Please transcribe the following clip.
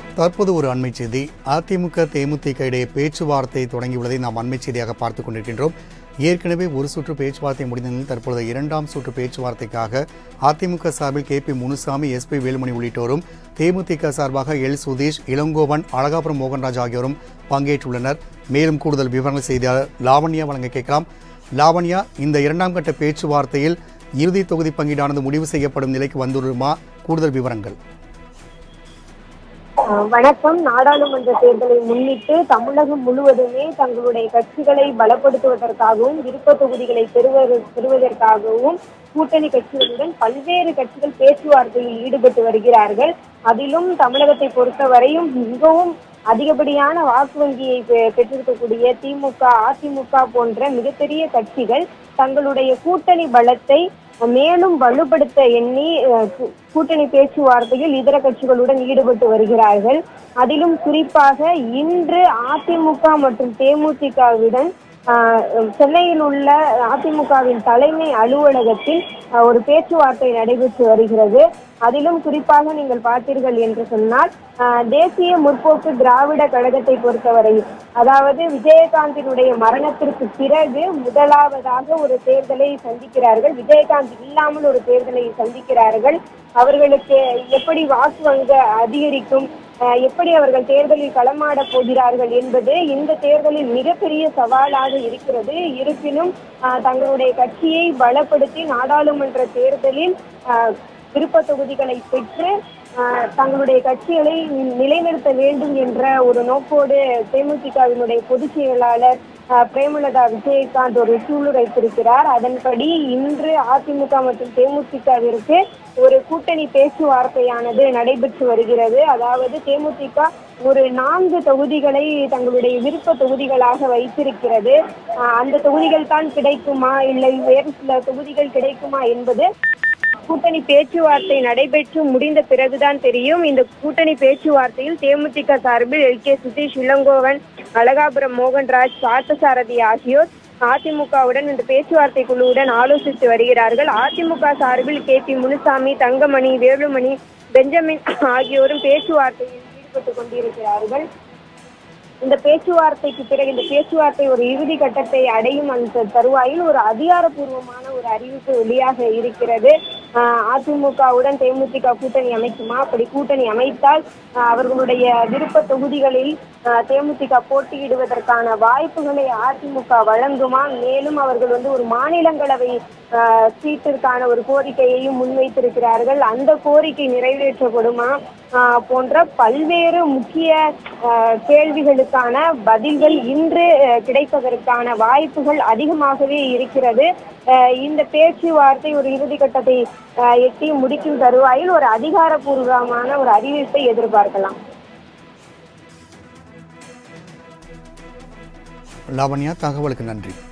தற்போது ஒரு அண்மை செய்தி அதிமுக தேமுதிக இடையே பேச்சுவார்த்தை தொடங்கியுள்ளதை நாம் அண்மை செய்தியாக பார்த்துக் கொண்டிருக்கின்றோம் ஏற்கனவே ஒரு சுற்று பேச்சுவார்த்தை முடிந்த நிலையில் தற்பொழுது இரண்டாம் சுற்று பேச்சுவார்த்தைக்காக அதிமுக சார்பில் K P Munusamy SP Velumani உள்ளிட்டோரும் தேமுதிக சார்பாக எல் சுதீஷ் இளங்கோவன் அழகாபுரம் மோகன்ராஜ் ஆகியோரும் பங்கேற்றுள்ளனர் மேலும் கூடுதல் விவரங்கள் செய்தியாளர் லாவண்யா வழங்க கேட்கலாம் லாவண்யா இந்த இரண்டாம் கட்ட பேச்சுவார்த்தையில் இறுதி தொகுதி பங்கீடானது முடிவு செய்யப்படும் நிலைக்கு வந்துள்ளமா கூடுதல் விவரங்கள் அஹ் வணக்கம் நாடாளுமன்ற தேர்தலை முன்னிட்டு தமிழகம் முழுவதுமே தங்களுடைய கட்சிகளை பலப்படுத்துவதற்காகவும் விருப்ப தொகுதிகளை பெறுவது பெறுவதற்காகவும் கூட்டணி கட்சிகளுடன் பல்வேறு கட்சிகள் பேச்சுவார்த்தையில் ஈடுபட்டு வருகிறார்கள் அதிலும் தமிழகத்தை பொறுத்தவரையும் மிகவும் அதிகப்படியான வாக்கு வங்கியை பெ- பெற்றிருக்கக்கூடிய திமுக அதிமுக போன்ற மிகப்பெரிய கட்சிகள் தங்களுடைய கூட்டணி பலத்தை மேலும் வலுப்படுத்த எண்ணி அஹ், கூ- கூட்டணி பேச்சுவார்த்தையில் இதர கட்சிகளுடன் ஈடுபட்டு வருகிறார்கள் அதிலும் குறிப்பாக இன்று அதிமுக மற்றும் தேமுதிகவுடன் ஆஹ், சென்னையில் உள்ள அதிமுகவின் தலைமை அலுவலகத்தில் ஆஹ், ஒரு பேச்சுவார்த்தை நடைபெற்று வருகிறது அதிலும் குறிப்பாக நீங்கள் பார்த்தீர்கள் என்று சொன்னால் ஆஹ், தேசிய முற்போக்கு திராவிட கழகத்தை பொறுத்தவரை அதாவது விஜயகாந்தினுடைய மரணத்திற்கு பிறகு முதலாவதாக ஒரு தேர்தலை சந்திக்கிறார்கள் விஜயகாந்த் இல்லாமல் ஒரு தேர்தலை சந்திக்கிறார்கள் அவர்களுக்கு எப்படி வாக்கு வங்க அதிகரிக்கும் ஆஹ், எப்படி அவர்கள் தேர்தலில் களமாட போகிறார்கள் என்பது இந்த தேர்தலில் மிகப்பெரிய சவாலாக இருக்கிறது இருப்பினும் ஆஹ், தங்களுடைய கட்சியை பலப்படுத்தி நாடாளுமன்ற தேர்தலில் ஆஹ், விருப்ப தொகுதிகளை பெற்று ஆஹ், தங்களுடைய கட்சிகளை நிலைநிறுத்த வேண்டும் என்ற ஒரு நோக்கோடு தேமுதிகவினுடைய பொதுச் செயலாளர் ஆஹ், பிரேமலதா விஜயகாந்த் ஒரு சூளுரைத்திருக்கிறார் அதன்படி இன்று அதிமுக மற்றும் தேமுதிகவிற்கு ஒரு கூட்டணி பேச்சுவார்த்தையானது நடைபெற்று வருகிறது அதாவது தேமுதிக ஒரு நான்கு தொகுதிகளை தங்களுடைய விருப்ப தொகுதிகளாக வைத்திருக்கிறது ஆஹ், அந்த தொகுதிகள் தான் கிடைக்குமா இல்லை வேறு சில தொகுதிகள் கிடைக்குமா என்பது கூட்டணி பேச்சுவார்த்தை நடைபெற்று முடிந்த பிறகுதான் தெரியும் இந்த கூட்டணி பேச்சுவார்த்தையில் தேமுதிக சார்பில் எல் கே சுதீஷ் இளங்கோவன் அழகாபுரம் மோகன்ராஜ் பார்த்தசாரதி ஆகியோர் அதிமுகவுடன் இந்த பேச்சுவார்த்தை குழுவுடன் ஆலோசித்து வருகிறார்கள் அதிமுக சார்பில் கே பி முனுசாமி தங்கமணி வேலுமணி பெஞ்சமின் ஆகியோரும் பேச்சுவார்த்தையில் ஈடுபட்டு கொண்டிருக்கிறார்கள் இந்த பேச்சுவார்த்தைக்கு பிறகு இந்த பேச்சுவார்த்தை ஒரு இறுதி கட்டத்தை அடையும் அந்த தருவாயில் ஒரு அதிகாரப்பூர்வமான ஒரு அறிவிப்பு வெளியாக இருக்கிறது ஆஹ் அதிமுகவுடன் தேமுதிக கூட்டணி அமைக்குமா அப்படி கூட்டணி அமைத்தால் ஆஹ் அவர்களுடைய விருப்ப தொகுதிகளில் ஆஹ் தேமுதிக போட்டியிடுவதற்கான வாய்ப்புகளை அதிமுக வழங்குமா மேலும் அவர்கள் வந்து ஒரு மாநிலங்களவை ஆஹ் சீட்டிற்கான ஒரு கோரிக்கையையும் முன்வைத்திருக்கிறார்கள் அந்த கோரிக்கை நிறைவேற்றப்படுமா ஆஹ் போன்ற பல்வேறு முக்கிய ஆஹ் கேள்விகளுக்கான பதில்கள் இன்று ஆஹ் கிடைப்பதற்கான வாய்ப்புகள் அதிகமாகவே இருக்கிறது ஆஹ் இந்த பேச்சுவார்த்தை ஒரு இறுதி கட்டத்தை ஆஹ் எட்டி முடிக்கும் தருவாயில் ஒரு அதிகாரப்பூர்வமான ஒரு அறிவிப்பை எதிர்பார்க்கலாம் லாவண்யா தகவலுக்கு நன்றி